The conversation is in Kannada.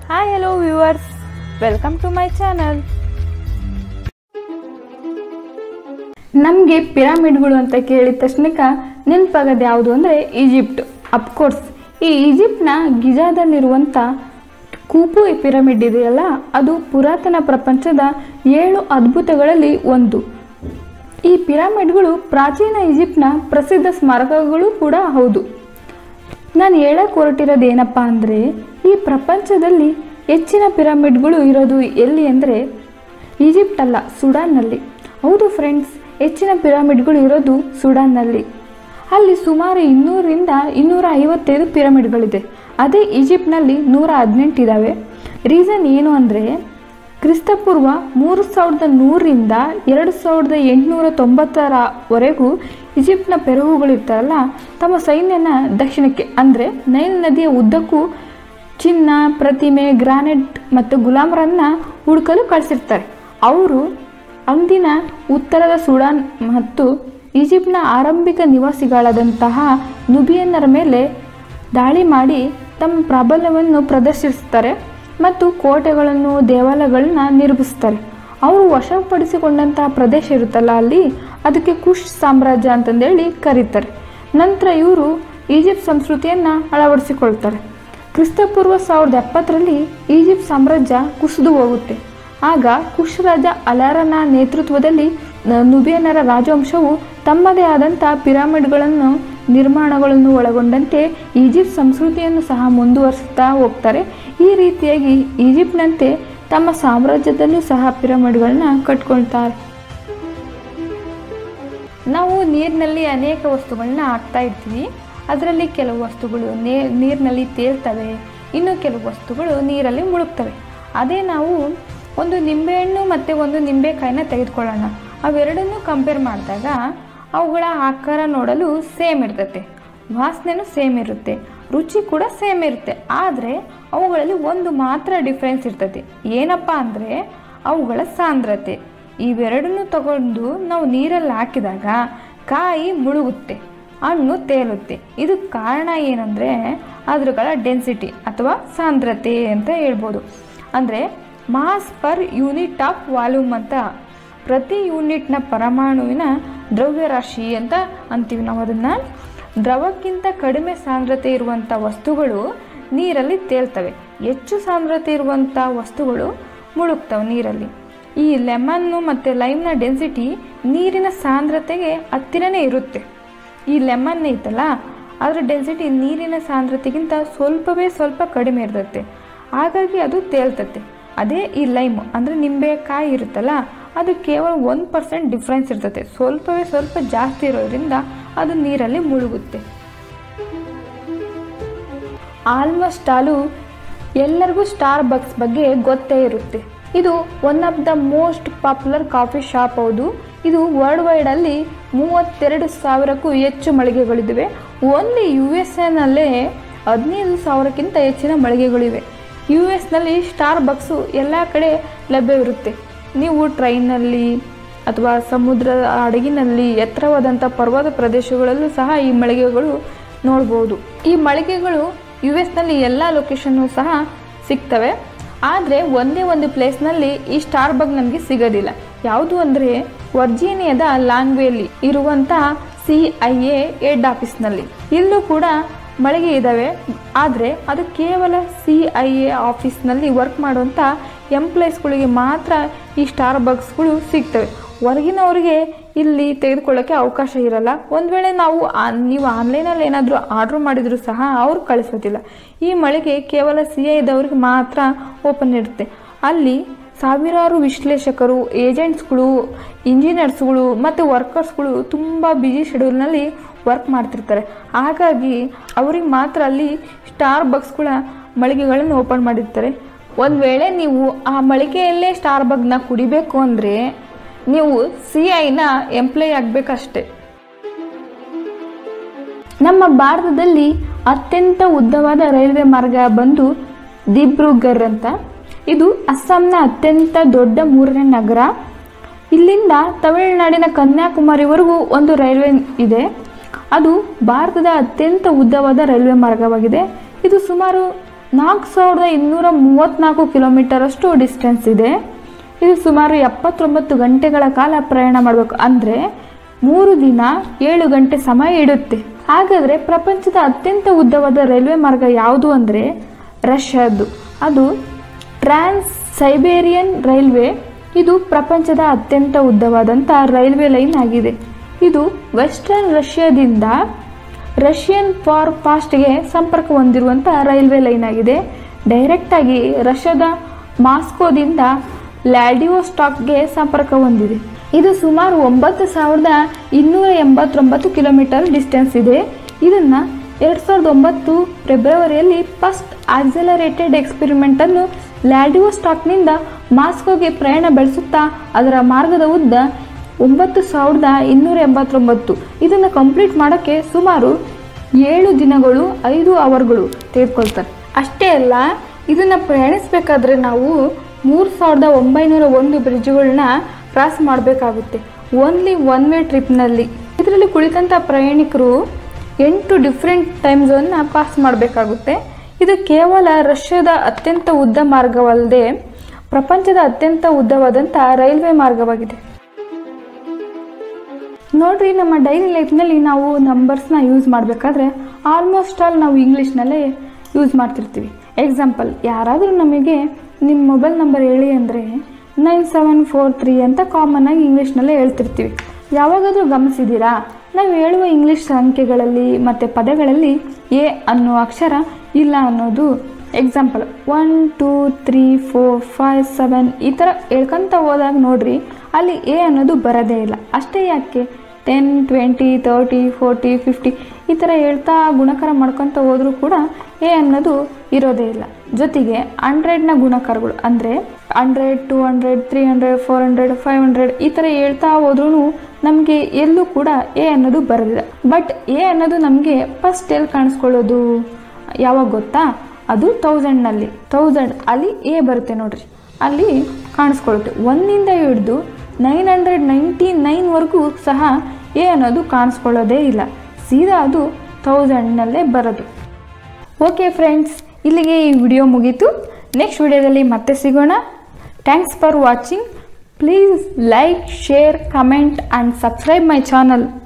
hi hello viewers welcome to my channel ನಮಗೆ ಪಿರಾಮಿಡ್ಗಳು ಅಂತ ಕೇಳಿದ ತಕ್ಷಣಕ್ಕ ನೆನಪಾಗೋದು ಯಾವುದು ಅಂದರೆ ಈಜಿಪ್ಟ್ ಅಫ್ಕೋರ್ಸ್ ಈ ಈಜಿಪ್ಟ್ನ ಗಿಜಾದಲ್ಲಿರುವಂಥ ಕೂಪು ಪಿರಮಿಡ್ ಇದೆಯಲ್ಲ ಅದು ಪುರಾತನ ಪ್ರಪಂಚದ ಏಳು ಅದ್ಭುತಗಳಲ್ಲಿ ಒಂದು ಈ ಪಿರಾಮಿಡ್ಗಳು ಪ್ರಾಚೀನ ಈಜಿಪ್ಟ್ನ ಪ್ರಸಿದ್ಧ ಸ್ಮಾರಕಗಳು ಕೂಡ ಹೌದು ನಾನು ಹೇಳಕ್ಕೆ ಹೊರಟಿರೋದು ಏನಪ್ಪ ಅಂದರೆ ಈ ಪ್ರಪಂಚದಲ್ಲಿ ಹೆಚ್ಚಿನ ಪಿರಮಿಡ್ಗಳು ಇರೋದು ಎಲ್ಲಿ ಅಂದರೆ ಈಜಿಪ್ಟ್ ಅಲ್ಲ ಸುಡಾನ್ನಲ್ಲಿ ಹೌದು ಫ್ರೆಂಡ್ಸ್ ಹೆಚ್ಚಿನ ಪಿರಮಿಡ್ಗಳು ಇರೋದು ಸುಡಾನ್ನಲ್ಲಿ ಅಲ್ಲಿ ಸುಮಾರು ಇನ್ನೂರಿಂದ ಇನ್ನೂರ ಐವತ್ತೈದು ಪಿರಮಿಡ್ಗಳಿದೆ ಅದೇ ಈಜಿಪ್ಟ್ನಲ್ಲಿ ನೂರ ಹದಿನೆಂಟು ಇದ್ದಾವೆ ರೀಸನ್ ಏನು ಅಂದರೆ ಕ್ರಿಸ್ತಪೂರ್ವ ಮೂರು ಸಾವಿರದ ನೂರರಿಂದ ಎರಡು ಸಾವಿರದ ಎಂಟುನೂರ ತೊಂಬತ್ತರವರೆಗೂ ಈಜಿಪ್ಟ್ನ ಪೆರಹುಗಳಿರ್ತಾರಲ್ಲ ತಮ್ಮ ಸೈನ್ಯನ ದಕ್ಷಿಣಕ್ಕೆ ಅಂದರೆ ನೈಲ್ ನದಿಯ ಉದ್ದಕ್ಕೂ ಚಿನ್ನ ಪ್ರತಿಮೆ ಗ್ರಾನೈಟ್ ಮತ್ತು ಗುಲಾಮರನ್ನ ಹುಡುಕಲು ಕಳಿಸಿರ್ತಾರೆ ಅವರು ಅಂದಿನ ಉತ್ತರದ ಸುಡಾನ್ ಮತ್ತು ಈಜಿಪ್ಟ್ನ ಆರಂಭಿಕ ನಿವಾಸಿಗಳಾದಂತಹ ನುಬಿಯನ್ನರ ಮೇಲೆ ದಾಳಿ ಮಾಡಿ ತಮ್ಮ ಪ್ರಾಬಲ್ಯವನ್ನು ಪ್ರದರ್ಶಿಸ್ತಾರೆ ಮತ್ತು ಕೋಟೆಗಳನ್ನು ದೇವಾಲಯಗಳನ್ನ ನಿರ್ಮಿಸ್ತಾರೆ ಅವರು ವಶಪಡಿಸಿಕೊಂಡಂತಹ ಪ್ರದೇಶ ಇರುತ್ತಲ್ಲ ಅಲ್ಲಿ ಅದಕ್ಕೆ ಕುಶ್ ಸಾಮ್ರಾಜ್ಯ ಅಂತಂದೇಳಿ ಕರೀತಾರೆ ನಂತರ ಇವರು ಈಜಿಪ್ಟ್ ಸಂಸ್ಕೃತಿಯನ್ನು ಅಳವಡಿಸಿಕೊಳ್ತಾರೆ ಕ್ರಿಸ್ತಪೂರ್ವ ಸಾವಿರದ ಎಪ್ಪತ್ತರಲ್ಲಿ ಈಜಿಪ್ಟ್ ಸಾಮ್ರಾಜ್ಯ ಕುಸಿದು ಹೋಗುತ್ತೆ ಆಗ ಕುಶ್ ರಾಜ ಅಲಾರನ ನೇತೃತ್ವದಲ್ಲಿ ನ- ನುಬಿಯನರ ರಾಜವಂಶವು ತಮ್ಮದೇ ಆದಂಥ ಪಿರಾಮಿಡ್ಗಳನ್ನು ನಿರ್ಮಾಣಗಳನ್ನು ಒಳಗೊಂಡಂತೆ ಈಜಿಪ್ಟ್ ಸಂಸ್ಕೃತಿಯನ್ನು ಸಹ ಮುಂದುವರಿಸುತ್ತಾ ಹೋಗ್ತಾರೆ ಈ ರೀತಿಯಾಗಿ ಈಜಿಪ್ಟ್ನಂತೆ ತಮ್ಮ ಸಾಮ್ರಾಜ್ಯದಲ್ಲೂ ಸಹ ಪಿರಮಿಡ್ಗಳನ್ನ ಕಟ್ಕೊಳ್ತಾರೆ ನಾವು ನೀರಿನಲ್ಲಿ ಅನೇಕ ವಸ್ತುಗಳನ್ನ ಹಾಕ್ತಾ ಇರ್ತೀವಿ ಅದರಲ್ಲಿ ಕೆಲವು ವಸ್ತುಗಳು ನೇ ನೀರಿನಲ್ಲಿ ತೇಲ್ತವೆ ಇನ್ನು ಕೆಲವು ವಸ್ತುಗಳು ನೀರಲ್ಲಿ ಮುಳುಗ್ತವೆ ಅದೇ ನಾವು ಒಂದು ನಿಂಬೆಹಣ್ಣು ಮತ್ತು ಒಂದು ನಿಂಬೆಕಾಯಿನ ತೆಗೆದುಕೊಳ್ಳೋಣ ಅವೆರಡನ್ನೂ ಕಂಪೇರ್ ಮಾಡಿದಾಗ ಅವುಗಳ ಆಕಾರ ನೋಡಲು ಸೇಮ್ ಇರ್ತತೆ ವಾಸನೆನೂ ಸೇಮ್ ಇರುತ್ತೆ ರುಚಿ ಕೂಡ ಸೇಮ್ ಇರುತ್ತೆ ಆದರೆ ಅವುಗಳಲ್ಲಿ ಒಂದು ಮಾತ್ರ ಡಿಫ್ರೆನ್ಸ್ ಇರ್ತದೆ ಏನಪ್ಪ ಅಂದರೆ ಅವುಗಳ ಸಾಂದ್ರತೆ ಇವೆರಡನ್ನೂ ತಗೊಂಡು ನಾವು ನೀರಲ್ಲಿ ಹಾಕಿದಾಗ ಕಾಯಿ ಮುಳುಗುತ್ತೆ ಹಣ್ಣು ತೇಲುತ್ತೆ ಇದಕ್ಕೆ ಕಾರಣ ಏನಂದರೆ ಅದ್ರಗಳ ಡೆನ್ಸಿಟಿ ಅಥವಾ ಸಾಂದ್ರತೆ ಅಂತ ಹೇಳ್ಬೋದು ಅಂದರೆ mass per unit of volume ಅಂತ ಪ್ರತಿ ಯೂನಿಟ್ನ ಪರಮಾಣುವಿನ ದ್ರವ್ಯರಾಶಿ ಅಂತ ಅಂತೀವಿ ನಾವು ಅದನ್ನು ದ್ರವಕ್ಕಿಂತ ಕಡಿಮೆ ಸಾಂದ್ರತೆ ಇರುವಂಥ ವಸ್ತುಗಳು ನೀರಲ್ಲಿ ತೇಲ್ತವೆ ಹೆಚ್ಚು ಸಾಂದ್ರತೆ ಇರುವಂಥ ವಸ್ತುಗಳು ಮುಳುಗ್ತವೆ ನೀರಲ್ಲಿ ಈ ಲೆಮನ್ನು ಮತ್ತು ಲೈಮ್ನ ಡೆನ್ಸಿಟಿ ನೀರಿನ ಸಾಂದ್ರತೆಗೆ ಹತ್ತಿರನೇ ಇರುತ್ತೆ ಈ ಲೆಮನ್ ಐತಲ್ಲ ಅದರ ಡೆನ್ಸಿಟಿ ನೀರಿನ ಸಾಂದ್ರತೆಗಿಂತ ಸ್ವಲ್ಪವೇ ಸ್ವಲ್ಪ ಕಡಿಮೆ ಇರ್ತತೆ ಹಾಗಾಗಿ ಅದು ತೇಲ್ತತೆ ಅದೇ ಈ ಲೈಮ್ ಅಂದರೆ ನಿಂಬೆಕಾಯಿ ಇರುತ್ತಲ್ಲ ಅದು ಕೇವಲ ಒಂದು ಪರ್ಸೆಂಟ್ ಡಿಫ್ರೆನ್ಸ್ ಇರ್ತದೆ ಸ್ವಲ್ಪವೇ ಸ್ವಲ್ಪ ಜಾಸ್ತಿ ಇರೋದ್ರಿಂದ ಅದು ನೀರಲ್ಲಿ ಮುಳುಗುತ್ತೆ ಆಲ್ಮೋಸ್ಟ್ ಆಲು ಎಲ್ಲರಿಗೂ ಸ್ಟಾರ್ ಬಕ್ಸ್ ಬಗ್ಗೆ ಗೊತ್ತೇ ಇರುತ್ತೆ ಇದು one of the most popular coffee shop ಹೌದು ಇದು ವರ್ಲ್ಡ್ ವೈಡಲ್ಲಿ ಮೂವತ್ತೆರಡು ಸಾವಿರಕ್ಕೂ ಹೆಚ್ಚು ಮಳಿಗೆಗಳಿವೆ ಓನ್ಲಿ ಯು ಎಸ್ ಎನಲ್ಲೇ ಹದಿನೈದು ಸಾವಿರಕ್ಕಿಂತ ಹೆಚ್ಚಿನ ಮಳಿಗೆಗಳಿವೆ ಯು ಎಸ್ನಲ್ಲಿ ಸ್ಟಾರ್ ಬಕ್ಸು ಎಲ್ಲ ಕಡೆ ಲಭ್ಯವಿರುತ್ತೆ ನೀವು ಟ್ರೈನಲ್ಲಿ ಅಥವಾ ಸಮುದ್ರದ ಹಡಗಿನಲ್ಲಿ ಎತ್ತರವಾದಂಥ ಪರ್ವತ ಪ್ರದೇಶಗಳಲ್ಲೂ ಸಹ ಈ ಮಳಿಗೆಗಳು ನೋಡ್ಬೋದು ಈ ಮಳಿಗೆಗಳು ಯು ಎಸ್ನಲ್ಲಿ ಎಲ್ಲ ಲೊಕೇಶನ್ನು ಸಹ ಸಿಗ್ತವೆ ಆದರೆ ಒಂದೇ ಒಂದು ಪ್ಲೇಸ್ನಲ್ಲಿ ಈ ಸ್ಟಾರ್ ಬಗ್ ನಮಗೆ ಸಿಗೋದಿಲ್ಲ ಯಾವುದು ಅಂದರೆ ವರ್ಜೀನಿಯಾದ ಲಾಂಗ್ವೇಲಿ ಇರುವಂಥ ಸಿ ಐ ಎ ಹೆಡ್ ಆಫೀಸ್ನಲ್ಲಿ ಇಲ್ಲೂ ಕೂಡ ಮಳಿಗೆ ಇದ್ದಾವೆ ಆದರೆ ಅದು ಕೇವಲ ಸಿ ಐ ಎ ಆಫೀಸ್ನಲ್ಲಿ ವರ್ಕ್ ಮಾಡುವಂಥ ಎಂಪ್ಲಾಯೀಸ್ಗಳಿಗೆ ಮಾತ್ರ ಈ ಸ್ಟಾರ್ ಬಗ್ಸ್ಗಳು ಸಿಗ್ತವೆ ಹೊರಗಿನವರಿಗೆ ಇಲ್ಲಿ ತೆಗೆದುಕೊಳ್ಳೋಕ್ಕೆ ಅವಕಾಶ ಇರಲ್ಲ ಒಂದು ವೇಳೆ ನಾವು ಆ- ನೀವು ಆನ್ಲೈನಲ್ಲಿ ಏನಾದರೂ ಆರ್ಡ್ರ್ ಮಾಡಿದರೂ ಸಹ ಅವ್ರು ಕಳಿಸೋದಿಲ್ಲ ಈ ಮಳಿಗೆ ಕೇವಲ ಸಿ ಐದವ್ರಿಗೆ ಮಾತ್ರ ಓಪನ್ ಇರುತ್ತೆ ಅಲ್ಲಿ ಸಾವಿರಾರು ವಿಶ್ಲೇಷಕರು ಏಜೆಂಟ್ಸ್ಗಳು ಇಂಜಿನಿಯರ್ಸ್ಗಳು ಮತ್ತು ವರ್ಕರ್ಸ್ಗಳು ತುಂಬ ಬ್ಯುಸಿ ಶೆಡ್ಯೂಲ್ನಲ್ಲಿ ವರ್ಕ್ ಮಾಡ್ತಿರ್ತಾರೆ ಹಾಗಾಗಿ ಅವ್ರಿಗೆ ಮಾತ್ರ ಅಲ್ಲಿ ಸ್ಟಾರ್ ಬಕ್ಸ್ಗಳ ಮಳಿಗೆಗಳನ್ನು ಓಪನ್ ಮಾಡಿರ್ತಾರೆ ಒಂದು ವೇಳೆ ನೀವು ಆ ಮಳಿಗೆಯಲ್ಲೇ ಸ್ಟಾರ್ ಬಗ್ನ ಕುಡಿಬೇಕು ಅಂದರೆ ನೀವು ಸಿ ಐನ ಎಂಪ್ಲಾಯ್ ಆಗಬೇಕಷ್ಟೆ ನಮ್ಮ ಭಾರತದಲ್ಲಿ ಅತ್ಯಂತ ಉದ್ದವಾದ ರೈಲ್ವೆ ಮಾರ್ಗ ಬಂದು ದಿಬ್ರುಗರ್ ಅಂತ ಇದು ಅಸ್ಸಾಂನ ಅತ್ಯಂತ ದೊಡ್ಡ ಮೂರನೇ ನಗರ ಇಲ್ಲಿಂದ ತಮಿಳುನಾಡಿನ ಕನ್ಯಾಕುಮಾರಿವರೆಗೂ ಒಂದು ರೈಲ್ವೆ ಇದೆ ಅದು ಭಾರತದ ಅತ್ಯಂತ ಉದ್ದವಾದ ರೈಲ್ವೆ ಮಾರ್ಗವಾಗಿದೆ ಇದು ಸುಮಾರು ನಾಲ್ಕು ಸಾವಿರದ ಇನ್ನೂರ ಮೂವತ್ತ್ನಾಲ್ಕು ಕಿಲೋಮೀಟರ್ ಅಷ್ಟು ಡಿಸ್ಟೆನ್ಸ್ ಇದೆ ಇದು ಸುಮಾರು ಎಪ್ಪತ್ತೊಂಬತ್ತು ಗಂಟೆಗಳ ಕಾಲ ಪ್ರಯಾಣ ಮಾಡಬೇಕು ಅಂದರೆ ಮೂರು ದಿನ ಏಳು ಗಂಟೆ ಸಮಯ ಇಡುತ್ತೆ ಹಾಗಾದರೆ ಪ್ರಪಂಚದ ಅತ್ಯಂತ ಉದ್ದವಾದ ರೈಲ್ವೆ ಮಾರ್ಗ ಯಾವುದು ಅಂದರೆ ರಷ್ಯಾದ್ದು ಅದು ಟ್ರಾನ್ಸ್ ಸೈಬೇರಿಯನ್ ರೈಲ್ವೆ ಇದು ಪ್ರಪಂಚದ ಅತ್ಯಂತ ಉದ್ದವಾದಂಥ ರೈಲ್ವೆ ಲೈನ್ ಆಗಿದೆ ಇದು ವೆಸ್ಟರ್ನ್ ರಷ್ಯಾದಿಂದ ರಷ್ಯನ್ ಫಾರ್ ಫಾಸ್ಟ್ಗೆ ಸಂಪರ್ಕ ಹೊಂದಿರುವಂಥ ರೈಲ್ವೆ ಲೈನ್ ಆಗಿದೆ ಡೈರೆಕ್ಟಾಗಿ ರಷ್ಯಾದ ಮಾಸ್ಕೋದಿಂದ ಲ್ಯಾಡಿವೋಸ್ಟಾಕ್ಗೆ ಸಂಪರ್ಕ ಹೊಂದಿದೆ ಇದು ಸುಮಾರು ಒಂಬತ್ತು ಸಾವಿರದ ಇನ್ನೂರ ಎಂಬತ್ತೊಂಬತ್ತು ಕಿಲೋಮೀಟರ್ ಡಿಸ್ಟೆನ್ಸ್ ಇದೆ ಇದನ್ನು ಎರಡು ಸಾವಿರದ ಒಂಬತ್ತು ಫೆಬ್ರವರಿಯಲ್ಲಿ ಫಸ್ಟ್ ಆಕ್ಸಲರೇಟೆಡ್ ಎಕ್ಸ್ಪೆರಿಮೆಂಟನ್ನು ಲ್ಯಾಡಿವೋಸ್ಟಾಕ್ನಿಂದ ಮಾಸ್ಕೋಗೆ ಪ್ರಯಾಣ ಬೆಳೆಸುತ್ತಾ ಅದರ ಮಾರ್ಗದ ಉದ್ದ ಒಂಬತ್ತು ಸಾವಿರದ ಇನ್ನೂರ ಎಂಬತ್ತೊಂಬತ್ತು ಇದನ್ನು ಕಂಪ್ಲೀಟ್ ಮಾಡೋಕ್ಕೆ ಸುಮಾರು ಏಳು ದಿನಗಳು ಐದು ಅವರ್ಗಳು ತೆಗೆದುಕೊಳ್ತಾರೆ ಅಷ್ಟೇ ಅಲ್ಲ ಇದನ್ನು ಪ್ರಯಾಣಿಸಬೇಕಾದ್ರೆ ನಾವು ಮೂರು ಸಾವಿರದ ಒಂಬೈನೂರ ಒಂದು ಬ್ರಿಡ್ಜ್ಗಳನ್ನ ಕ್ರಾಸ್ ಮಾಡಬೇಕಾಗುತ್ತೆ ಓನ್ಲಿ ಒನ್ ವೇ ಟ್ರಿಪ್ನಲ್ಲಿ ಇದರಲ್ಲಿ ಕುಳಿತಂಥ ಪ್ರಯಾಣಿಕರು ಎಂಟು ಡಿಫ್ರೆಂಟ್ ಟೈಮ್ ಝೋನ್ನ ಪಾಸ್ ಮಾಡಬೇಕಾಗುತ್ತೆ ಇದು ಕೇವಲ ರಷ್ಯಾದ ಅತ್ಯಂತ ಉದ್ದ ಮಾರ್ಗವಲ್ಲದೆ ಪ್ರಪಂಚದ ಅತ್ಯಂತ ಉದ್ದವಾದಂಥ ರೈಲ್ವೆ ಮಾರ್ಗವಾಗಿದೆ ನೋಡ್ರಿ ನಮ್ಮ ಡೈಲಿ ಲೈಫ್ನಲ್ಲಿ ನಾವು ನಂಬರ್ಸ್ನ ಯೂಸ್ ಮಾಡಬೇಕಾದ್ರೆ ಆಲ್ಮೋಸ್ಟ್ ಆಲ್ ನಾವು ಇಂಗ್ಲೀಷ್ನಲ್ಲೇ ಯೂಸ್ ಮಾಡ್ತಿರ್ತೀವಿ ಎಕ್ಸಾಂಪಲ್ ಯಾರಾದರೂ ನಮಗೆ ನಿಮ್ಮ ಮೊಬೈಲ್ ನಂಬರ್ ಹೇಳಿ ಅಂದರೆ ನೈನ್ ಸೆವೆನ್ ಫೋರ್ ತ್ರೀ ಅಂತ ಕಾಮನ್ ಆಗಿ ಇಂಗ್ಲೀಷ್ನಲ್ಲೇ ಹೇಳ್ತಿರ್ತೀವಿ ಯಾವಾಗಾದರೂ ಗಮನಿಸಿದ್ದೀರಾ ನಾವು ಹೇಳುವ ಇಂಗ್ಲೀಷ್ ಸಂಖ್ಯೆಗಳಲ್ಲಿ ಮತ್ತು ಪದಗಳಲ್ಲಿ ಎ ಅನ್ನೋ ಅಕ್ಷರ ಇಲ್ಲ ಅನ್ನೋದು example one two three four five seven ಈ ಥರ ಹೇಳ್ಕೊಂತ ಹೋದಾಗ ನೋಡ್ರಿ ಅಲ್ಲಿ ಎ ಅನ್ನೋದು ಬರೋದೇ ಇಲ್ಲ ಅಷ್ಟೇ ಯಾಕೆ ten twenty thirty forty fifty ಈ ಥರ ಹೇಳ್ತಾ ಗುಣಕಾರ ಮಾಡ್ಕೊತ ಹೋದರೂ ಕೂಡ ಎ ಅನ್ನೋದು ಇರೋದೇ ಇಲ್ಲ ಜೊತೆಗೆ ಹಂಡ್ರೆಡ್ನ ಗುಣಕಾರಗಳು ಅಂದರೆ hundred two hundred three hundred four hundred five hundred ಈ ಥರ ಹೇಳ್ತಾ ಹೋದ್ರೂ ನಮಗೆ ಎಲ್ಲೂ ಕೂಡ ಎ ಅನ್ನೋದು ಬರೋದಿಲ್ಲ ಬಟ್ ಎ ಅನ್ನೋದು ನಮಗೆ ಫಸ್ಟ್ ಎಲ್ಲಿ ಕಾಣಿಸ್ಕೊಳ್ಳೋದು ಯಾವಾಗ ಗೊತ್ತಾ ಅದು ತೌಸಂಡ್ನಲ್ಲಿ ತೌಸಂಡ್ ಅಲ್ಲಿ ಎ ಬರುತ್ತೆ ನೋಡ್ರಿ ಅಲ್ಲಿ ಕಾಣಿಸ್ಕೊಳ್ಳುತ್ತೆ ಒಂದಿಂದ ಹಿಡಿದು ನೈನ್ ಹಂಡ್ರೆಡ್ ನೈಂಟಿ ನೈನ್ವರೆಗೂ ಸಹ ಎ ಅನ್ನೋದು ಕಾಣಿಸ್ಕೊಳ್ಳೋದೇ ಇಲ್ಲ ಸೀದಾ ಅದು ತೌಸಂಡ್ನಲ್ಲೇ ಬರೋದು ಓಕೆ ಫ್ರೆಂಡ್ಸ್ ಇಲ್ಲಿಗೆ ಈ ವಿಡಿಯೋ ಮುಗೀತು ನೆಕ್ಸ್ಟ್ ವಿಡಿಯೋದಲ್ಲಿ ಮತ್ತೆ ಸಿಗೋಣ thanks for watching please like share comment and subscribe my channel